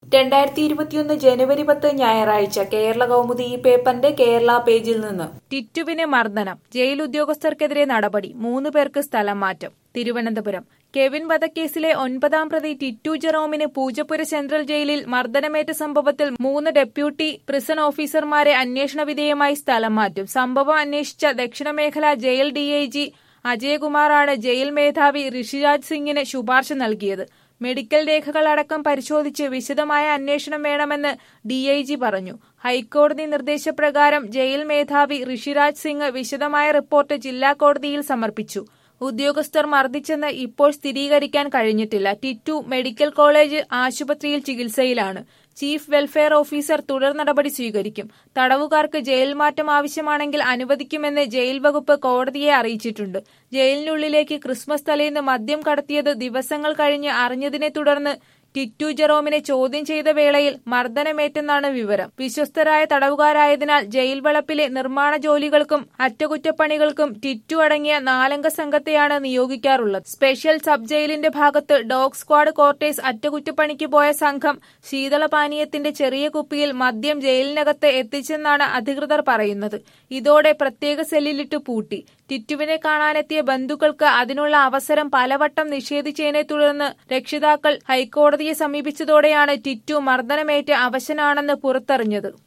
രണ്ടായിരത്തി ഇരുപത്തിയൊന്ന് ജനുവരി പത്ത് ഞായറാഴ്ച കേരള കൗമുദി ഈ പേപ്പറിന്റെ കേരള പേജിൽ നിന്ന് ടിറ്റുവിന് മർദ്ദനം ജയിൽ ഉദ്യോഗസ്ഥർക്കെതിരെ നടപടി മൂന്ന് പേർക്ക് സ്ഥലം മാറ്റം തിരുവനന്തപുരം കെവിൻ വധക്കേസിലെ ഒൻപതാം പ്രതി ടിറ്റു ജെറോമിന് പൂജപ്പുര സെൻട്രൽ ജയിലിൽ മർദ്ദനമേറ്റ സംഭവത്തിൽ മൂന്ന് ഡെപ്യൂട്ടി പ്രിസൺ ഓഫീസർമാരെ അന്വേഷണ വിധേയമായി സ്ഥലം മാറ്റും സംഭവം അന്വേഷിച്ച ദക്ഷിണമേഖല ജയിൽ ഡിഐജി അജയകുമാറാണ് ജയിൽ മേധാവി ഋഷിരാജ് സിംഗിന് ശുപാർശ നൽകിയത് മെഡിക്കൽ രേഖകളടക്കം പരിശോധിച്ച് വിശദമായ അന്വേഷണം വേണമെന്ന് ഡിഐജി പറഞ്ഞു ഹൈക്കോടതി നിർദ്ദേശപ്രകാരം ജയിൽ മേധാവി ഋഷിരാജ് സിംഗ് വിശദമായ റിപ്പോർട്ട് ജില്ലാ കോടതിയിൽ സമർപ്പിച്ചു ഉദ്യോഗസ്ഥർ മർദ്ദിച്ചെന്ന് ഇപ്പോൾ സ്ഥിരീകരിക്കാൻ കഴിഞ്ഞിട്ടില്ല ടിറ്റു മെഡിക്കൽ കോളേജ് ആശുപത്രിയിൽ ചികിത്സയിലാണ് ചീഫ് വെൽഫെയർ ഓഫീസർ തുടർ നടപടി സ്വീകരിക്കും തടവുകാർക്ക് ജയിൽ മാറ്റം ആവശ്യമാണെങ്കിൽ അനുവദിക്കുമെന്ന് ജയിൽ വകുപ്പ് കോടതിയെ അറിയിച്ചിട്ടുണ്ട് ജയിലിനുള്ളിലേക്ക് ക്രിസ്മസ് തലേന്ന് മദ്യം കടത്തിയത് ദിവസങ്ങൾ കഴിഞ്ഞ് അറിഞ്ഞതിനെ തുടർന്ന് ടിറ്റു ജെറോമിനെ ചോദ്യം ചെയ്ത വേളയിൽ മർദ്ദനമേറ്റെന്നാണ് വിവരം വിശ്വസ്തരായ തടവുകാരായതിനാൽ ജയിൽ വളപ്പിലെ നിർമ്മാണ ജോലികൾക്കും അറ്റകുറ്റപ്പണികൾക്കും ടിറ്റു അടങ്ങിയ നാലംഗ സംഘത്തെയാണ് നിയോഗിക്കാറുള്ളത് സ്പെഷ്യൽ സബ് ജയിലിന്റെ ഭാഗത്ത് ഡോഗ് സ്ക്വാഡ് ക്വാർട്ടേഴ്സ് അറ്റകുറ്റപ്പണിക്ക് പോയ സംഘം ശീതളപാനീയത്തിന്റെ ചെറിയ കുപ്പിയിൽ മദ്യം ജയിലിനകത്ത് എത്തിച്ചെന്നാണ് അധികൃതർ പറയുന്നത് ഇതോടെ പ്രത്യേക സെല്ലിലിട്ട് പൂട്ടി ടിറ്റുവിനെ കാണാനെത്തിയ ബന്ധുക്കൾക്ക് അതിനുള്ള അവസരം പലവട്ടം നിഷേധിച്ചതിനെ തുടർന്ന് രക്ഷിതാക്കൾ ഹൈക്കോടതിയെ സമീപിച്ചതോടെയാണ് ടിറ്റു മർദ്ദനമേറ്റ് അവശനാണെന്ന് പുറത്തറിഞ്ഞത്